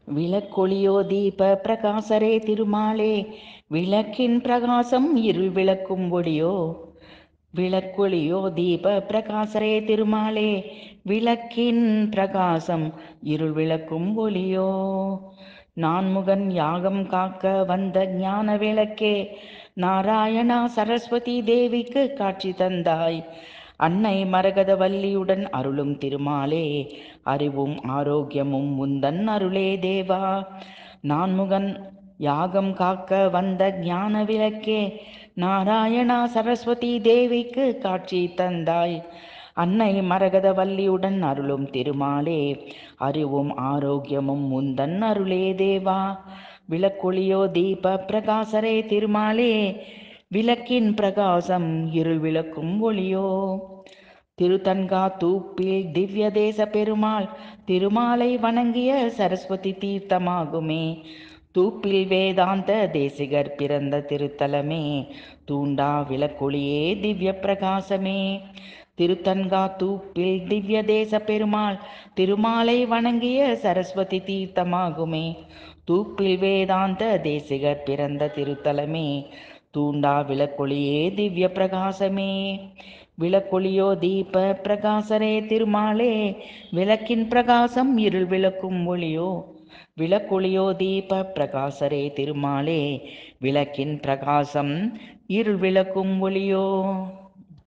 விளக்கொளியோ தீப பிரகாசரே திருமாலே விளக்கின் பிரகாசம் இருள் விளக்கும் ஒளியோ விளக்கொளியோ தீப பிரகாசரே திருமாலே விளக்கின் பிரகாசம் இருள் விளக்கும் ஒளியோ நான்முகன் யாகம் காக்க வந்த ஞான விளக்கே நாராயணா சரஸ்வதி தேவிக்கு காட்சி தந்தாய் அன்னை மரகத வல்லியுடன் அருளும் திருமாலே அறிவும் ஆரோக்கியமும் முந்தன் அருளே தேவா நான்முகன் யாகம் காக்க வந்த ஞான விளக்கே நாராயணா சரஸ்வதி தேவிக்கு காட்சி தந்தாய் அன்னை மரகத வல்லியுடன் அருளும் திருமாலே அறிவும் ஆரோக்கியமும் முந்தன் அருளே தேவா விளக்கொளியோ தீப பிரகாசரே திருமாலே விளக்கின் பிரகாசம் இருள் விளக்கும் ஒளியோ திருத்தன்கா தூப்பில் திவ்ய தேச பெருமாள் திருமாலை வணங்கிய சரஸ்வதி தீர்த்தமாகுமே தூப்பில் வேதாந்த தேசிகர் பிறந்த திருத்தலமே தூண்டா விளக்கொளியே திவ்ய பிரகாசமே திருத்தன்கா தூப்பில் திவ்ய தேச பெருமாள் திருமாலை வணங்கிய சரஸ்வதி தீர்த்தமாகுமே தூப்பில் வேதாந்த தேசிகர் பிறந்த திருத்தலமே தூண்டா விளக்கொளியே திவ்ய பிரகாசமே விளக்கொளியோ தீப பிரகாசரே திருமாலே விளக்கின் பிரகாசம் இருள் விளக்கும் ஒளியோ விளக்கொளியோ தீப பிரகாசரே திருமாலே விளக்கின் பிரகாசம் இருள் விளக்கும் ஒளியோ